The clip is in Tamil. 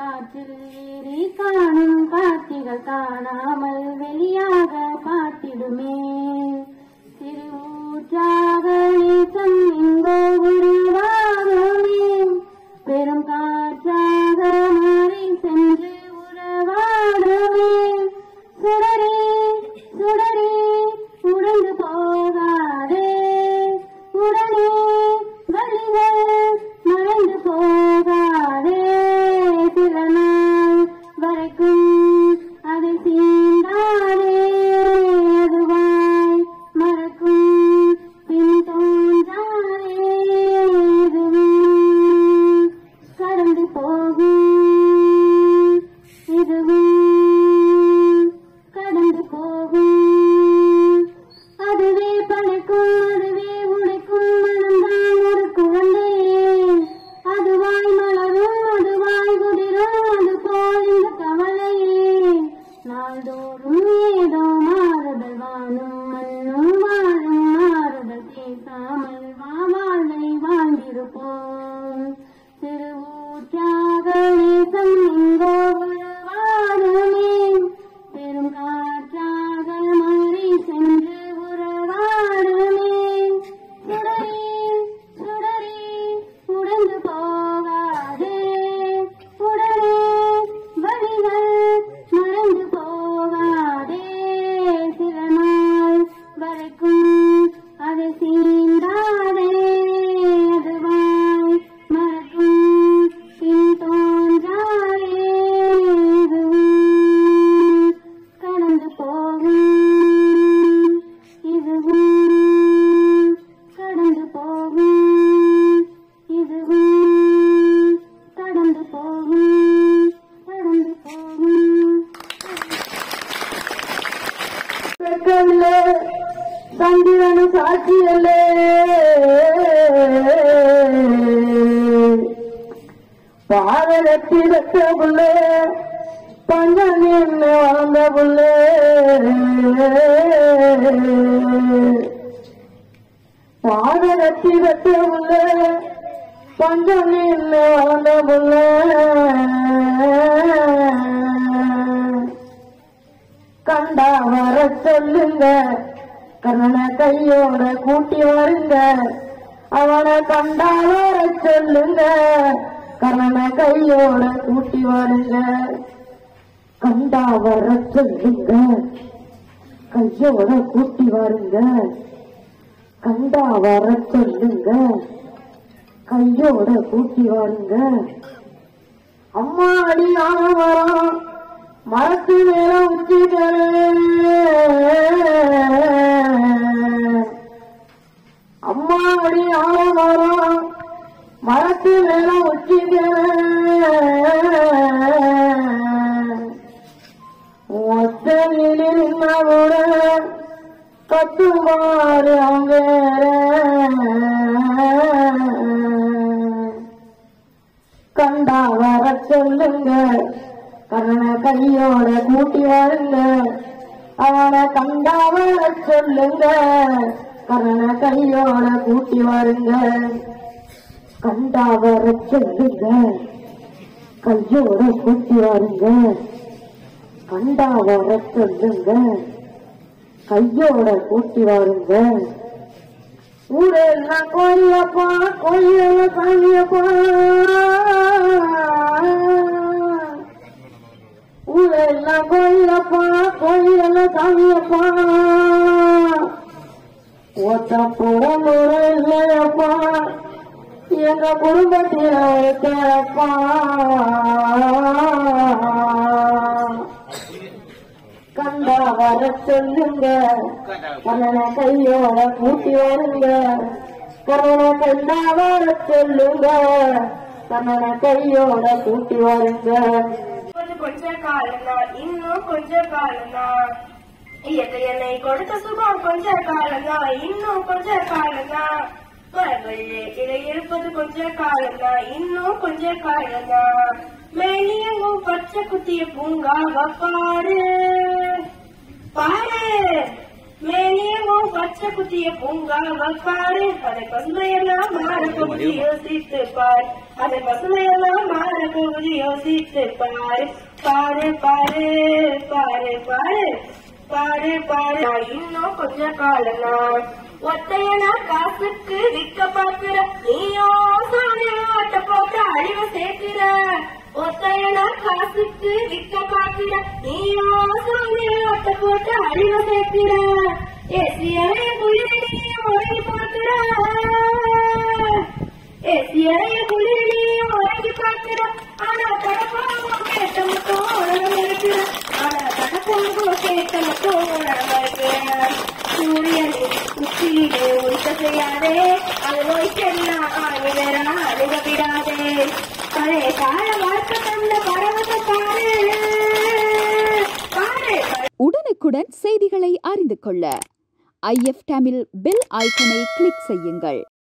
காற்றில் ஏறி காணும் காட்சிகள் காணாமல் வெளியாக பார்த்திடுமே திருவூற்றாக நேசம் எங்கோ உருவாகுமே பெரும் காற்றாக மாறி சென்று உறவாடுமே சுடரே சுடரே உடைந்து போகாதே உடனே வழிகள் மறைந்து போகாதே சில நாள் வரைக்கும் அதை சீண்டாதே அதுவாய் மறக்கும் பின் தோன்றாதே இதுவும் கடந்து போகும் இதுவும் கடந்து போகும் அதுவே படைக்கும் அதுவே உடைக்கும் மனம்தான் ஒரு குழந்தை அதுவாய் மலரும் அதுவாய் குதிரும் அது போல் இந்த கவலையே நாள்தோறும் ஏதோ மாறுதல் வானும் மண்ணும் வாழும் மாறுதல் பேசாமல் வா வாழ்வை வாழ்ந்திருப்போம் திருவூற்றாக நேசம் எங்கோ உறவாடுமே பெரும் காற்றாக மாறி சென்று உறவாடுமே சுடரே சுடரே உடைந்து போகாதே உடனே வழிகள் மறைந்து போகாதே சில நாள் வரைக்கும் அதை சீண்டாதே அதுவாய் மறக்கும் பின் தோன்றாதே இதுவும் கடந்து போகும் இதுவும் கடந்து போகும் இதுவும் கடந்து போகும் கடந்து போகும் பெற்றல்லே சந்திரனு சாட்சியல்லே பாதகத்தி பெற்ற புள்ளே பஞ்சம் என்ன வளர்ந்த புள்ளே பாதகத்தி பெற்ற புள்ளே பஞ்சம் என்ன வளர்ந்த புள்ளே கண்டா வர சொல்லுங்க கண்ணனை கையோட கூட்டி வருங்க அவனை கண்டா வர சொல்லுங்க கண்ணனை கையோட கூட்டி வருங்க கண்டா வர சொல்லுங்க கையோட கூட்டி வருங்க கண்டா வர சொல்லுங்க கையோட கூட்டி வருங்க அம்மா அடி ஆனவரம் மரத்து மேல அம்மா அடி ஆனவரம் மரத்து மேல ஒத்தையில் கூட கத்துமாறு அங்கேற கண்டா வர சொல்லுங்க கண்ணனை கையோட கூட்டி வருங்க அவனை கண்டா வர சொல்லுங்க கண்ணனை கையோட கூட்டி வருங்க கண்டா வர சொல்லுங்க கையோட கூட்டி வருங்க கண்டா வர சொல்லுங்க கையோட கூட்டி வருங்க ஊரெல்லாம் கோயிலப்பா கோயில சாமியப்பா ஊரெல்லாம் கோயிலப்பா கோயில சாமியப்பா ஒத்த புறமுறை இல்லையப்பா எங்க குடும்பத்தில் இருக்கப்பா கண்டா வர சொல்லுங்க கண்ணனை கையோட கூட்டி வருங்க கண்ணனை கண்டா வர சொல்லுங்க கண்ணனை கையோட கூட்டி வருங்க கொஞ்சம் கொஞ்ச காலம்தான் இன்னும் கொஞ்ச காலம்தான் இயற்கை என்னை கொடுத்த சுகம் கொஞ்ச காலம்தான் இன்னும் கொஞ்ச காலம்தான் மரங்களிலே இலை இருப்பது கொஞ்ச காலம்தான் இன்னும் கொஞ்ச காலம்தான் மேலியங்கும் பச்சை குத்திய பூங்காவ பாரு பாரு மேலேவோ பச்சை குத்திய பூங்காவ பாரு அதை பசுமையெல்லாம் மாற போகுது யோசித்து பார் அதை பசுமையெல்லாம் மாற போகுது யோசித்து பாரு பாரு பாரு பாரு பாரு பாரு பாரு நான் இன்னும் கொஞ்ச காலம் நான் ஒத்தையனா காசுக்கு விற்க பாக்குற நீயோ சாணி ஆட்ட போட்டு அழிவு சேர்க்கிற ஒத்தையனா காசுக்கு விற்க பாக்குற நீயோ சாணி ஆட்ட போட்டு அழிவு சேர்க்கிற ஏசியறைய குளிரடி உறங்கி பார்க்கிற ஏசியறைய குளிரடி உறங்கி பார்க்கிற ஆனா தடப்பாக கேட்ட மட்டும் உலகம் இருக்கிற ஆனா தடப்பாக கேட்ட மட்டும் உலகம் இருக்கிற சூரியன் உச்சியிலே ஒழிக்க செய்யாதே அது ஒழிச்சென்னா ஆணி வேற அழுக விடாதே பழைய கால வாழ்க்கை தந்த பரவச பாரு பாரு உடனுக்குடன் செய்திகளை அறிந்து கொள்ள ஐஎஃப் தமிழ் பெல் ஐக்கனை கிளிக் செய்யுங்கள்